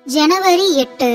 ஜனவரி எட்டு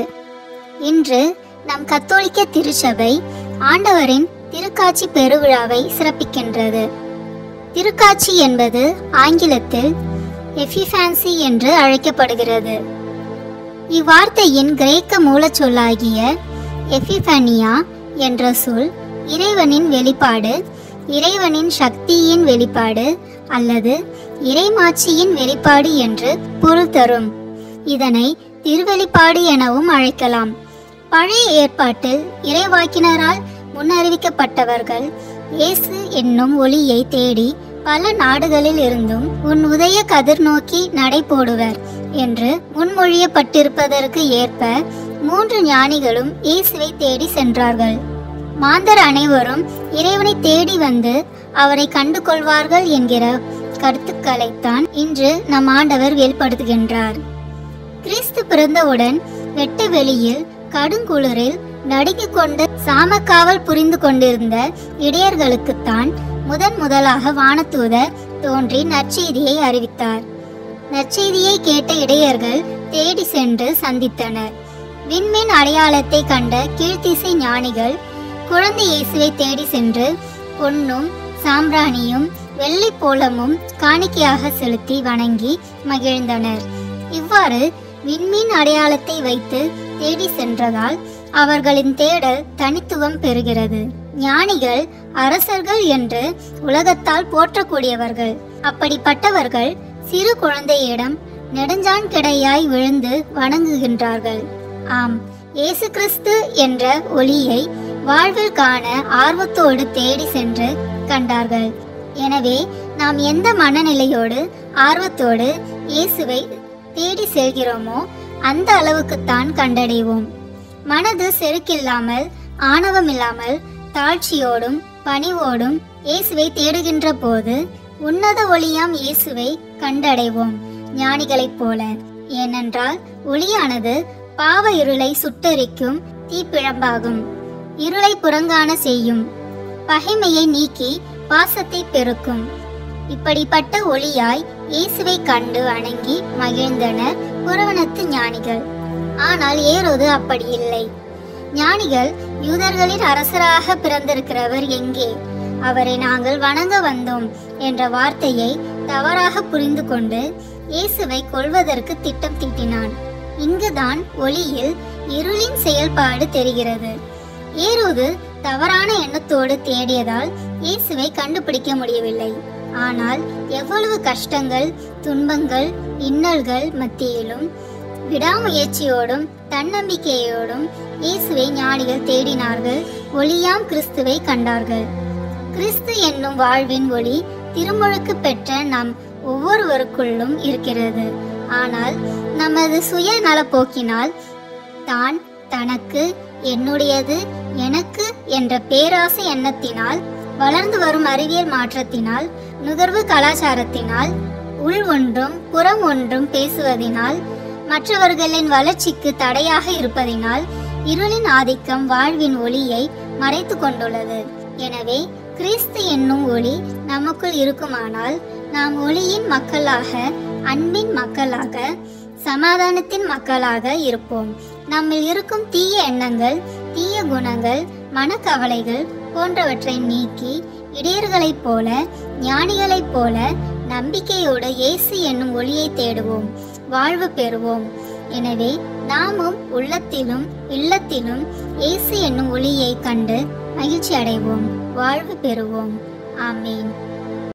இன்று நம் கத்தோலிக்க திருச்சபை ஆண்டவரின் திருக்காட்சி பெருவிழாவை சிறப்பிக்கின்றது திருக்காட்சி என்பது ஆங்கிலத்தில் எஃபிஃபான்சி என்று அழைக்கப்படுகிறது இவ்வார்த்தையின் கிரேக்க மூலச்சொல்லாகிய எபிஃபனியா என்ற சொல் இறைவனின் வெளிப்பாடு இறைவனின் சக்தியின் வெளிப்பாடு அல்லது இறைமாட்சியின் வெளிப்பாடு என்று பொருள் தரும் இதனை திருவெளிப்பாடு எனவும் அழைக்கலாம் பழைய ஏற்பாட்டில் இறைவாக்கினரால் முன்னறிவிக்கப்பட்டவர்கள் இயேசு என்னும் ஒளியை தேடி பல நாடுகளில் இருந்தும் உன் உதய கதிர் நோக்கி நடை போடுவர் என்று முன்மொழியப்பட்டிருப்பதற்கு ஏற்ப மூன்று ஞானிகளும் இயேசுவை தேடி சென்றார்கள் மாந்தர் அனைவரும் இறைவனை தேடி வந்து அவரை கண்டு கொள்வார்கள் என்கிற கருத்துக்களைத்தான் இன்று நம் ஆண்டவர் வெளிப்படுத்துகின்றார் கிறிஸ்து பிறந்தவுடன் வெட்ட வெளியில் கடுங்குளிரில் நடுங்கிக் கொண்டு சாமக்காவல் புரிந்து கொண்டிருந்த இடையர்களுக்குத்தான் முதன் முதலாக வானதூதர் தோன்றி நற்செய்தியை அறிவித்தார் நற்செய்தியை கேட்ட இடையர்கள் தேடி சென்று சந்தித்தனர் விண்மீன் அடையாளத்தை கண்ட கீழ்த்திசை ஞானிகள் குழந்தை இயேசுவை தேடி சென்று பொன்னும் சாம்பிராணியும் வெள்ளி போலமும் காணிக்கையாக செலுத்தி வணங்கி மகிழ்ந்தனர் இவ்வாறு விண்மீன் அடையாளத்தை வைத்து தேடி சென்றதால் அவர்களின் தேடல் தனித்துவம் பெறுகிறது ஞானிகள் அரசர்கள் என்று உலகத்தால் போற்றக்கூடியவர்கள் அப்படிப்பட்டவர்கள் சிறு குழந்தையிடம் நெடுஞ்சான் கிடையாய் விழுந்து வணங்குகின்றார்கள் ஆம் இயேசு கிறிஸ்து என்ற ஒளியை வாழ்வில் காண ஆர்வத்தோடு தேடி சென்று கண்டார்கள் எனவே நாம் எந்த மனநிலையோடு ஆர்வத்தோடு இயேசுவை தேடி செல்கிறோமோ அந்த அளவுக்குத்தான் கண்டடைவோம் மனது செருக்கில்லாமல் ஆணவமில்லாமல் தாழ்ச்சியோடும் பணிவோடும் இயேசுவை தேடுகின்ற போது உன்னத ஒளியாம் இயேசுவை கண்டடைவோம் ஞானிகளைப் போல ஏனென்றால் ஒளியானது பாவ இருளை சுட்டெரிக்கும் தீப்பிழம்பாகும் இருளை புறங்காண செய்யும் பகைமையை நீக்கி பாசத்தை பெருக்கும் இப்படிப்பட்ட ஒளியாய் இயேசுவை கண்டு வணங்கி மகிழ்ந்தனர் புறவனத்து ஞானிகள் ஆனால் ஏரோது அப்படி இல்லை ஞானிகள் யூதர்களின் அரசராக பிறந்திருக்கிறவர் எங்கே அவரை நாங்கள் வணங்க வந்தோம் என்ற வார்த்தையை தவறாக புரிந்து கொண்டு இயேசுவை கொல்வதற்கு திட்டம் தீட்டினான் இங்குதான் ஒளியில் இருளின் செயல்பாடு தெரிகிறது ஏரோது தவறான எண்ணத்தோடு தேடியதால் இயேசுவை கண்டுபிடிக்க முடியவில்லை ஆனால் எவ்வளவு கஷ்டங்கள் துன்பங்கள் இன்னல்கள் மத்தியிலும் விடாமுயற்சியோடும் தன்னம்பிக்கையோடும் இயேசுவை ஞானிகள் தேடினார்கள் ஒளியாம் கிறிஸ்துவை கண்டார்கள் கிறிஸ்து என்னும் வாழ்வின் ஒளி திருமுழுக்கு பெற்ற நம் ஒவ்வொருவருக்குள்ளும் இருக்கிறது ஆனால் நமது சுய நலப்போக்கினால் தான் தனக்கு என்னுடையது எனக்கு என்ற பேராசை எண்ணத்தினால் வளர்ந்து வரும் அறிவியல் மாற்றத்தினால் நுகர்வு கலாச்சாரத்தினால் உள் ஒன்றும் புறம் ஒன்றும் பேசுவதினால் மற்றவர்களின் வளர்ச்சிக்கு தடையாக இருப்பதினால் இருளின் ஆதிக்கம் வாழ்வின் ஒளியை மறைத்து கொண்டுள்ளது எனவே கிறிஸ்து என்னும் ஒளி நமக்குள் இருக்குமானால் நாம் ஒளியின் மக்களாக அன்பின் மக்களாக சமாதானத்தின் மக்களாக இருப்போம் நம்மில் இருக்கும் தீய எண்ணங்கள் தீய குணங்கள் மனக்கவலைகள் போன்றவற்றை நீக்கி இடையர்களைப் போல ஞானிகளைப் போல நம்பிக்கையோடு இயேசு என்னும் ஒளியை தேடுவோம் வாழ்வு பெறுவோம் எனவே நாமும் உள்ளத்திலும் இல்லத்திலும் இயேசு என்னும் ஒளியை கண்டு மகிழ்ச்சி அடைவோம் வாழ்வு பெறுவோம் ஆமீன்